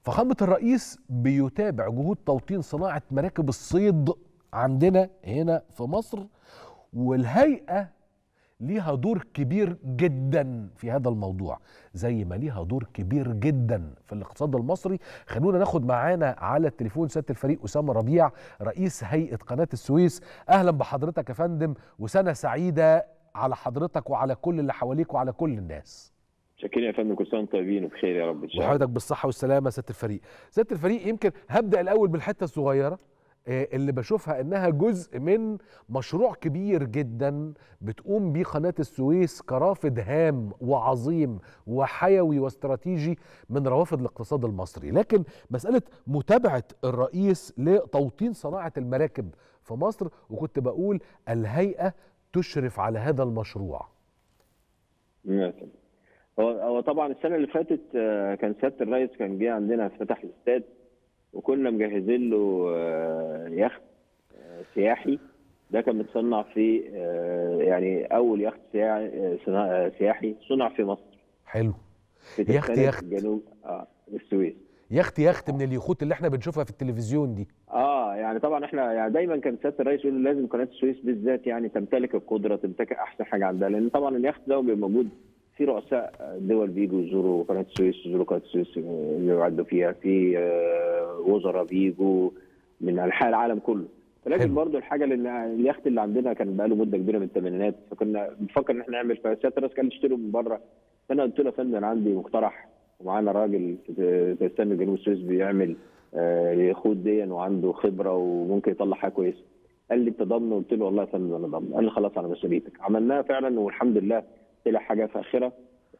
فخامة الرئيس بيتابع جهود توطين صناعة مراكب الصيد عندنا هنا في مصر والهيئة ليها دور كبير جدا في هذا الموضوع زي ما ليها دور كبير جدا في الاقتصاد المصري خلونا ناخد معانا على التليفون سياده الفريق اسامه ربيع رئيس هيئه قناه السويس اهلا بحضرتك يا فندم وسنه سعيده على حضرتك وعلى كل اللي حواليك وعلى كل الناس شاكرين يا فندم كل سنه وانتم طيبين وبخير يا رب ان شاء الله وحضرتك بالصحه والسلامه سياده الفريق سياده الفريق يمكن هبدا الاول بالحته الصغيره آه، اللي بشوفها انها جزء من مشروع كبير جدا بتقوم بيه قناه السويس كرافد هام وعظيم وحيوي واستراتيجي من روافد الاقتصاد المصري لكن مساله متابعه الرئيس لتوطين صناعه المراكب في مصر وكنت بقول الهيئه تشرف على هذا المشروع نعم. هو هو طبعا السنه اللي فاتت آه، كان سياده الرئيس كان جه عندنا فتح الاستاد وكنا مجهزين له آه، يخت آه، سياحي ده كان متصنع في آه، يعني اول يخت سياحي آه، صنا- آه، سياحي صنع في مصر حلو في يخت ترسانة يخت. جنوب اه السويس يخت يخت من اليخوت اللي احنا بنشوفها في التلفزيون دي اه يعني طبعا احنا يعني دايما كان سياده الرئيس يقول لازم قناه السويس بالذات يعني تمتلك القدره تمتلك احسن حاجه عندها لان طبعا اليخت ده بيبقى موجود في رؤساء دول بيجوا يزوروا قناه السويس يزوروا قناه السويس اللي يعدوا فيها في آه، وزراء بيجوا من انحاء العالم كله حلو. فلكن برضه الحاجه لان اليخت اللي عندنا كان بقاله مده كبيره من الثمانينات فكنا بنفكر ان احنا نعمل فسياده الرئيس قال نشتريه من بره فانا قلت له يا فندم انا عندي مقترح ومعانا راجل في ترسانة جنوب السويس بيعمل آه، يخوض دي وعنده خبره وممكن يطلع حاجه كويسه قال لي انت ضامن قلت له والله يا فندم انا ضامن قال لي خلاص على مسؤوليتك عملناها فعلا والحمد لله طلع حاجه فاخره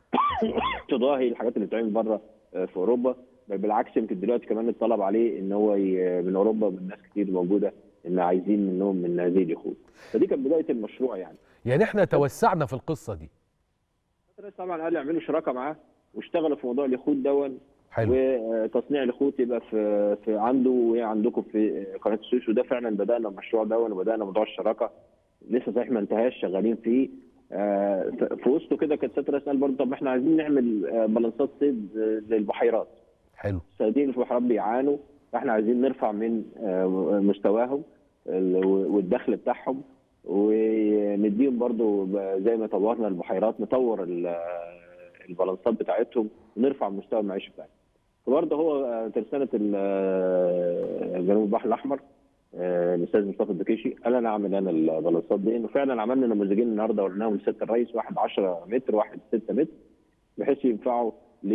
تضاهي الحاجات اللي بتتعمل بره آه، في اوروبا بل بالعكس يمكن دلوقتي كمان الطلب عليه ان هو ي- من اوروبا من ناس كتير موجوده ان عايزين منهم من هذه اليخوت فدي كانت بدايه المشروع يعني يعني احنا توسعنا في القصه دي الرئيس طبعا قال يعملوا شراكه معاه واشتغلوا في موضوع اليخوت دون حلو وتصنيع اليخوت يبقى في في عنده وعندكم في قناه السويس وده فعلا بدانا المشروع ده وبدانا موضوع الشراكه لسه صحيح ما انتهاش شغالين فيه آه، ف- في وسطه كده كانت سياده الرئيس قال برضه طب ما احنا عايزين نعمل آه، بلانسات صيد آه، للبحيرات حلو الصيادين اللي في البحيرات بيعانوا فاحنا عايزين نرفع من آه، مستواهم ال- والدخل بتاعهم ونديهم برضو ب- زي ما طورنا البحيرات نطور ال- البلانسات بتاعتهم ونرفع مستوى المعيشه بتاعتهم. فبرضه هو آه، ترسانه ال- آه، جنوب البحر الاحمر آه، الاستاذ مصطفى الدكيشي قال انا اعمل انا البلانسات دي وفعلا عملنا نموذجين النهارده وريناهم لسياده الرئيس واحد 10 متر واحد 6 متر بحيث ينفعوا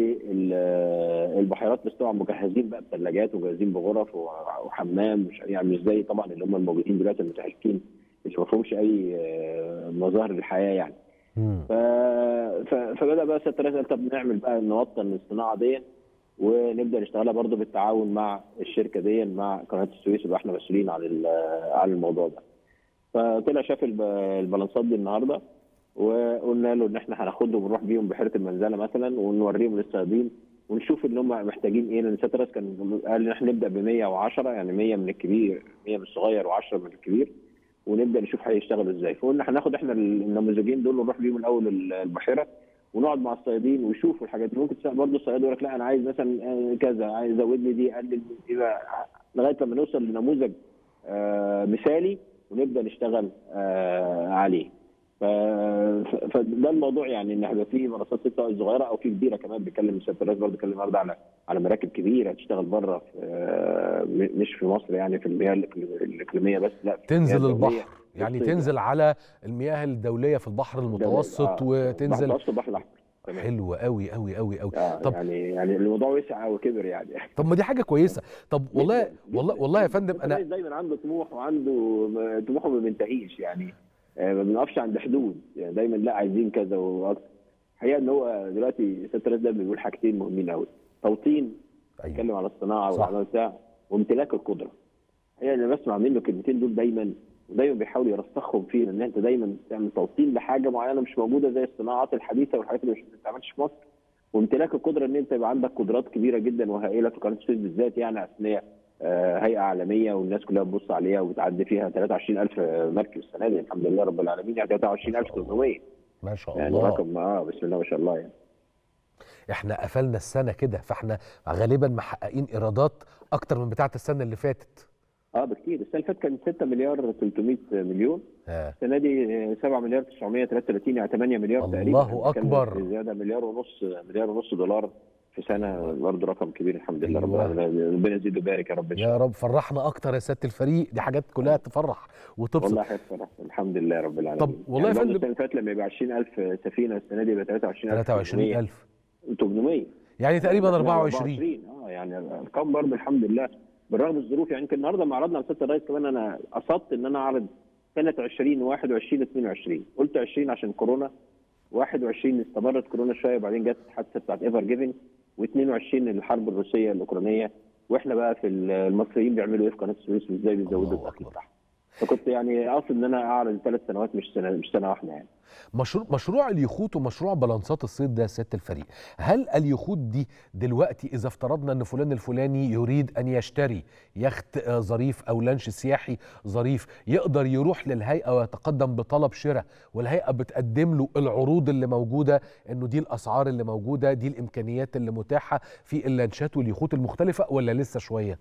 للبحيرات بس طبعا مجهزين بقى بثلاجات ومجهزين بغرف وحمام مش يعني مش زي طبعا اللي هم الموجودين دلوقتي المتهلكين مش ما فيهمش اي آه، مظاهر الحياه يعني مم. ف... ف... فبدا بقى سياده الرئيس قال طب نعمل بقى نوطن الصناعه دي ونبدا نشتغلها برضه بالتعاون مع الشركه دي مع قناه السويس يبقى احنا مسؤولين عن ال- عن الموضوع ده. فطلع شاف الب- البلانسات دي النهارده وقلنا له ان احنا هناخدهم ونروح بيهم بحيره المنزله مثلا ونوريهم للصيادين ونشوف ان هم محتاجين ايه لان سياده الرئيس كان قال ان احنا نبدا ب 110 يعني 100 من الكبير 100 من الصغير و10 من الكبير ونبدا نشوف هيشتغلوا ازاي فقلنا هناخد احنا النموذجين دول ونروح بيهم الاول البحيره ونقعد مع الصيادين ويشوفوا الحاجات دي ممكن تسال برضه الصياد يقول لك لا انا عايز مثلا آه، كذا عايز زود لي دي قلل دي بقى لغايه لما نوصل لنموذج آه، مثالي ونبدا نشتغل آه، عليه ف- ف- فده الموضوع يعني ان هيبقى في منصات ست سواء صغيره او في كبيره كمان بيتكلم سياده الرئيس برضه اتكلم النهارده على على مراكب كبيره تشتغل بره في- آه، م- مش في مصر يعني في المياه الإقليم- الاقليميه بس لا في تنزل المياه الدولية. البحر يعني بالصيد. تنزل على المياه الدوليه في البحر المتوسط آه، البحر وتنزل المتوسط والبحر الاحمر تمام. حلو قوي قوي قوي قوي آه، طب يعني يعني الموضوع وسع وكبر يعني طب ما دي حاجه كويسه طب والله جداً، والله جداً. والله يا فندم الرئيس انا دايما عنده طموح وعنده م- طموحه ما بينتهيش يعني آه، ما بنقفش عند حدود يعني دايما لا عايزين كذا واكثر الحقيقه ان هو دلوقتي سياده الرئيس دايما بيقول حاجتين مهمين قوي توطين ايوه بيتكلم على الصناعه صح. والعمل بتاع وامتلاك القدره الحقيقه انا بسمع منه الكلمتين دول دايما ودايما بيحاول يرسخهم فينا ان انت دايما تعمل توطين لحاجه معينه مش موجوده زي الصناعات الحديثه والحاجات اللي مش بتتعملش في مصر وامتلاك القدره ان انت يبقى عندك قدرات كبيره جدا وهائله في قناه السويس بالذات يعني اثناء آه، هيئه عالميه والناس كلها بتبص عليها وبتعدي فيها 23000 مركب السنه دي الحمد لله رب العالمين يعني 23800 ما شاء يعني الله رقم اه بسم الله ما شاء الله يعني احنا قفلنا السنه كده فاحنا غالبا محققين ايرادات اكتر من بتاعه السنه اللي فاتت اه بكتير السنه اللي فاتت كان 6 مليار 300 مليون آه. السنه دي 7 مليار 933 يعني 8 مليار الله تقريبا بنتكلم أكبر. في زياده مليار ونص مليار ونص دولار في سنه برضه رقم كبير الحمد لله رب أيوة. العالمين ربنا يزيد ويبارك يا رب إن شاء يا الله. رب فرحنا اكتر يا سياده الفريق دي حاجات كلها تفرح وتبسط والله حاجه فرح الحمد لله رب العالمين طب والله يا يعني برضه فندم- السنه اللي فاتت لما يبقى 20000 سفينه السنه دي يبقى 23000 23000 800 يعني تقريبا 24 24 اه يعني ارقام برضه الحمد لله بالرغم من الظروف يعني يمكن النهارده لما عرضنا على سياده الرئيس كمان انا قصدت ان انا اعرض سنه 20 21 22 قلت 20 عشان كورونا 21 استمرت كورونا شويه وبعدين جت الحادثه بتاعت ايفر جيفنج و22 الحرب الروسيه الاوكرانيه واحنا بقى في المصريين بيعملوا ايه في قناه السويس وازاي بيزودوا الله الدخل أكبر. بتاعهم فكنت يعني قاصد ان انا اعرض ثلاث سنوات مش سنه مش سنه واحده يعني مشروع مشروع اليخوت ومشروع بلانسات الصيد ده يا سياده الفريق هل اليخوت دي دلوقتي اذا افترضنا ان فلان الفلاني يريد ان يشتري يخت آه، ظريف او لانش سياحي ظريف يقدر يروح للهيئه ويتقدم بطلب شراء والهيئه بتقدم له العروض اللي موجوده انه دي الاسعار اللي موجوده دي الامكانيات اللي متاحه في اللانشات واليخوت المختلفه ولا لسه شويه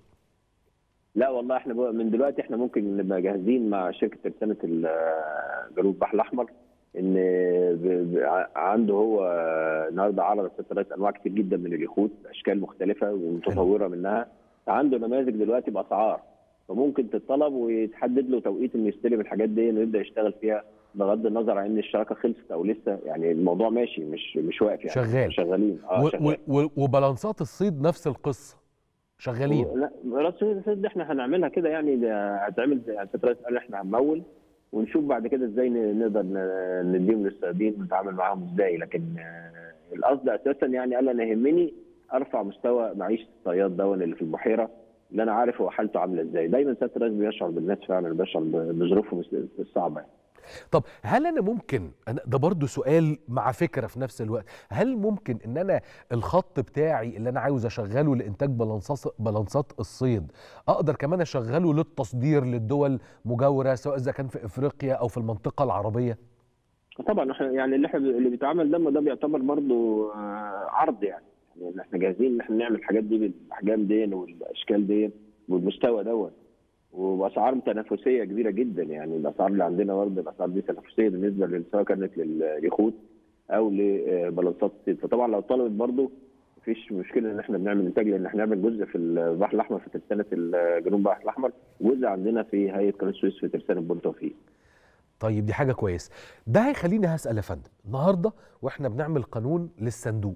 لا والله احنا بقى من دلوقتي احنا ممكن نبقى جاهزين مع شركه ترسانه ال- جنوب البحر الاحمر ان ب- ب- ع- عنده هو النهارده عرض سترات انواع كتير جدا من اليخوت اشكال مختلفه ومتطوره منها عنده نماذج دلوقتي باسعار فممكن تطلب ويتحدد له توقيت انه يستلم الحاجات دي ويبدا يشتغل فيها بغض النظر عن ان الشراكه خلصت او لسه يعني الموضوع ماشي مش مش واقف يعني شغال. شغالين اه و- شغال. و- و- وبلانسات الصيد نفس القصه شغالين لا راس الصيد دي احنا هنعملها كده يعني ده هتعمل زي فتره قال احنا هنمول ونشوف بعد كده ازاي ن- نقدر ن- نديهم للصيادين ونتعامل معاهم ازاي لكن آه، القصد اساسا يعني قال انا يهمني ارفع مستوى معيشه الصياد دون اللي في البحيره اللي انا عارف هو حالته عامله ازاي دايما سياده الرئيس بيشعر بالناس فعلا بيشعر ب- بظروفهم الصعبه يعني. طب هل انا ممكن أنا ده برضو سؤال مع فكره في نفس الوقت هل ممكن ان انا الخط بتاعي اللي انا عاوز اشغله لانتاج بلانسات بلانسات الصيد اقدر كمان اشغله للتصدير للدول مجاوره سواء اذا كان في افريقيا او في المنطقه العربيه طبعا احنا يعني اللي احنا اللي بيتعمل ده ما ده بيعتبر برضه آه، عرض يعني يعني احنا جاهزين ان احنا نعمل الحاجات دي بالاحجام دي والاشكال دي والمستوى دوت وباسعار تنافسيه كبيره جدا يعني الاسعار اللي عندنا برضه الاسعار دي تنافسيه بالنسبه لل- سواء كانت لليخوت او لبلاطات الصيد فطبعا لو طلبت برضه مفيش مشكله ان احنا بنعمل انتاج لان احنا بنعمل جزء في البحر الاحمر في ترسانه جنوب البحر الاحمر وجزء عندنا في هيئه قناه السويس في ترسانه بور توفيق طيب دي حاجه كويس ده هيخليني هسال يا فندم النهارده واحنا بنعمل قانون للصندوق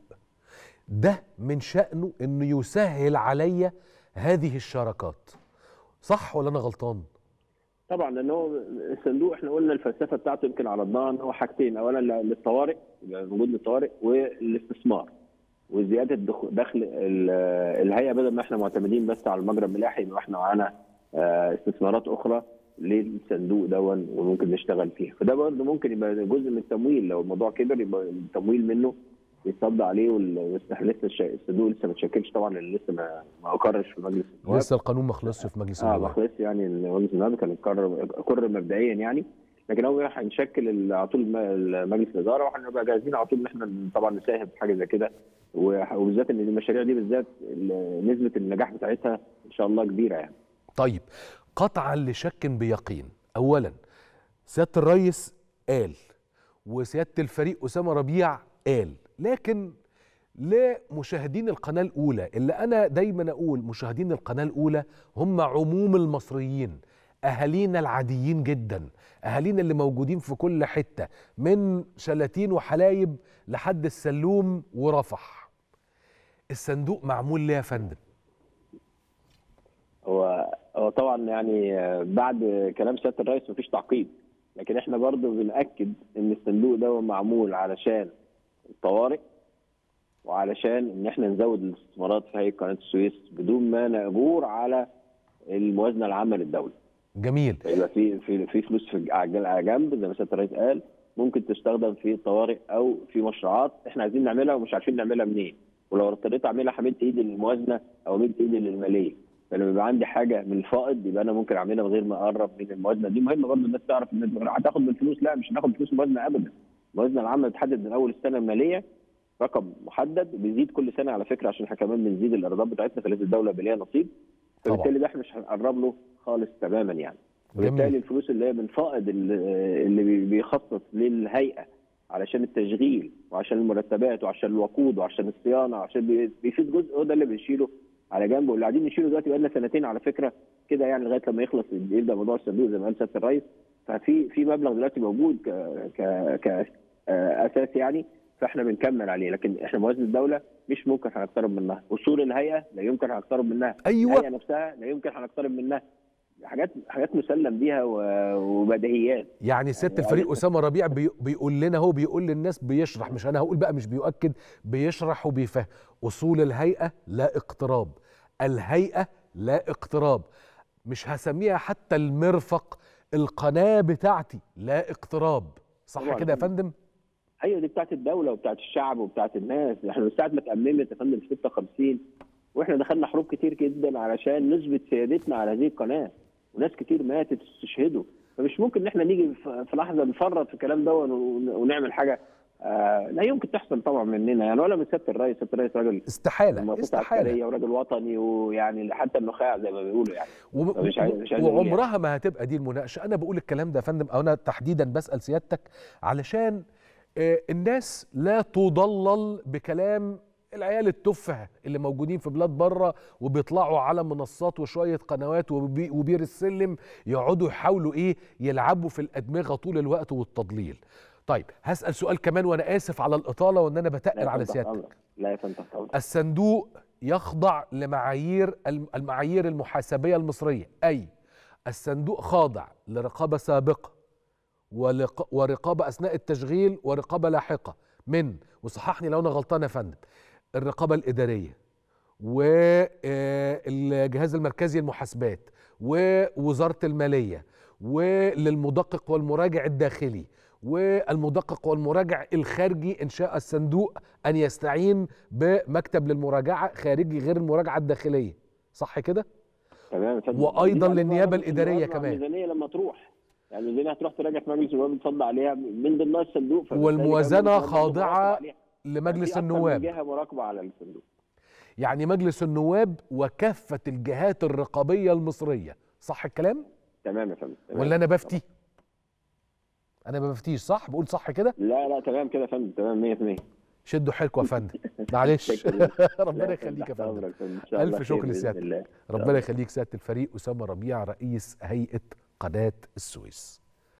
ده من شأنه انه يسهل عليا هذه الشراكات صح ولا انا غلطان طبعا لان هو الصندوق احنا قلنا الفلسفه بتاعته يمكن عرضناها ان هو حاجتين اولا للطوارئ يبقى موجود للطوارئ والاستثمار وزياده دخ- دخل ال- الهيئه بدل ما احنا معتمدين بس على المجرى الملاحي يبقى احنا معانا آه، استثمارات اخرى للصندوق دون وممكن نشتغل فيها فده برضه ممكن يبقى جزء من التمويل لو الموضوع كبر يبقى التمويل منه يتصدى عليه وال- لسه الش- الصندوق لسه ما اتشكلش طبعا لان لسه ما ما اقرش في مجلس النواب. لسه القانون ما خلصش في مجلس اه النواب مخلص يعني ان مجلس النواب كان قرر قرر مبدئيا يعني لكن هو هنشكل ال- على طول الم- مجلس الاداره وهنبقى جاهزين على طول ان احنا طبعا نساهم في حاجه زي كده وح- وبالذات ان المشاريع دي بالذات ال- نسبه النجاح بتاعتها ان شاء الله كبيره يعني طيب قطعا لشك بيقين اولا سياده الرئيس قال وسياده الفريق اسامه ربيع قال لكن لمشاهدين القناه الاولى اللي انا دايما اقول مشاهدين القناه الاولى هم عموم المصريين اهالينا العاديين جدا اهالينا اللي موجودين في كل حته من شلاتين وحلايب لحد السلوم ورفح الصندوق معمول ليه يا فندم هو هو طبعا يعني آه، بعد كلام سياده الرئيس مفيش تعقيب لكن احنا برضو بناكد ان الصندوق ده معمول علشان الطوارئ وعلشان ان احنا نزود الاستثمارات في هيئه قناه السويس بدون ما نجور على الموازنه العامه للدوله جميل فيبقى في في في فلوس في على على جنب زي ما سياده الرئيس قال ممكن تستخدم في الطوارئ او في مشروعات احنا عايزين نعملها ومش عارفين نعملها منين ولو اضطريت اعملها حملت ايدي للموازنه او مدت ايدي للماليه فلما يبقى عندي حاجه من الفائض يبقى انا ممكن اعملها من غير ما اقرب من الموازنه دي مهمه برضه الناس تعرف ان هتاخد بالفلوس لا مش هناخد فلوس الموازنه ابدا الموازنه العامه بتحدد من اول السنه الماليه رقم محدد بيزيد كل سنه على فكره عشان احنا كمان بنزيد الايرادات بتاعتنا فلازم الدوله يبقى ليها نصيب طبعا. فبالتالي ده احنا مش هنقرب له خالص تماما يعني جميل. وبالتالي الفلوس اللي هي من فائض ال- اللي بي- بيخصص للهيئه علشان التشغيل وعشان المرتبات وعشان الوقود وعشان الصيانه وعشان بي- بيفيد جزء هو ده اللي بنشيله على جنب واللي قاعدين نشيله دلوقتي بقى لنا سنتين على فكره كده يعني لغايه لما يخلص يبدا موضوع الصندوق زي ما قال سياده الرئيس ففي في مبلغ دلوقتي موجود ك ك ك آه، اساس يعني فاحنا بنكمل عليه لكن احنا موازنه الدوله مش ممكن هنقترب منها اصول الهيئه لا يمكن هنقترب منها ايوه الهيئه نفسها لا يمكن هنقترب منها حاجات حاجات مسلم بيها و- وبديهيات يعني ست يعني الفريق عايز- اسامه ربيع بي بيقول لنا هو بيقول للناس بيشرح مش انا هقول بقى مش بيؤكد بيشرح وبيفهم اصول الهيئه لا اقتراب الهيئه لا اقتراب مش هسميها حتى المرفق القناه بتاعتي لا اقتراب صح طبعاً. كده يا فندم ايوه دي بتاعت الدوله وبتاعت الشعب وبتاعت الناس احنا من ساعه ما اتأممت يا فندم في 56 واحنا دخلنا حروب كتير جدا علشان نثبت سيادتنا على هذه القناه وناس كتير ماتت استشهدوا فمش ممكن ان احنا نيجي في في لحظه نفرط في الكلام ده ون- ونعمل حاجه آه لا يمكن تحصل طبعا مننا يعني ولا من سياده الرئيس سياده الرئيس راجل استحاله مؤسسه استحاله عسكريه وراجل وطني ويعني حتى النخاع زي ما بيقولوا يعني وب- مش عايز- مش عايز أقول يعني. وعمرها ما هتبقى دي المناقشه انا بقول الكلام ده يا فندم او انا تحديدا بسال سيادتك علشان آه، الناس لا تضلل بكلام العيال التفه اللي موجودين في بلاد بره وبيطلعوا على منصات وشويه قنوات وبي- وبير السلم يقعدوا يحاولوا ايه يلعبوا في الادمغه طول الوقت والتضليل طيب هسال سؤال كمان وانا اسف على الاطاله وان انا لا بتقل يا على فندم تحت سيادتك أمرك. لا يا فندم تحت أمرك. الصندوق يخضع لمعايير الم- المعايير المحاسبية المصرية أي الصندوق خاضع لرقابة سابقة ولق- ورقابة أثناء التشغيل ورقابة لاحقة من وصححني لو أنا غلطان يا فندم الرقابة الإدارية والجهاز المركزي للمحاسبات ووزارة المالية وللمدقق والمراجع الداخلي والمدقق والمراجع الخارجي إن شاء الصندوق أن يستعين بمكتب للمراجعة خارجي غير المراجعة الداخلية صح كده؟ تمام يا فندم. وأيضاً دي بقى للنيابة بقى الإدارية بتوزع كمان. الميزانيه لما تروح يعني الميزانيه هتروح تراجع في مجلس النواب بتصدى عليها من ضمنها الصندوق فبالتالي والموازنة كمان مجلس النواب خاضعة مراقب عليها. لمجلس في أكتر من النواب جهه مراقبه على الصندوق يعني مجلس النواب وكافة الجهات الرقابية المصرية صح الكلام؟ تمام يا فندم تمام. ولا أنا بفتي؟ أنا ما بفتيش صح؟ بقول صح كده؟ لا لا تمام كده يا فندم تمام 100% شدوا حيلكم يا فندم معلش شكراً. ربنا لا، يخليك يا تحت فندم أمرك يا فندم. إن شاء الله ألف خير شكر بإذن لسيادتك الله. ربنا يخليك سيادة الفريق أسامة ربيع رئيس هيئة قناة السويس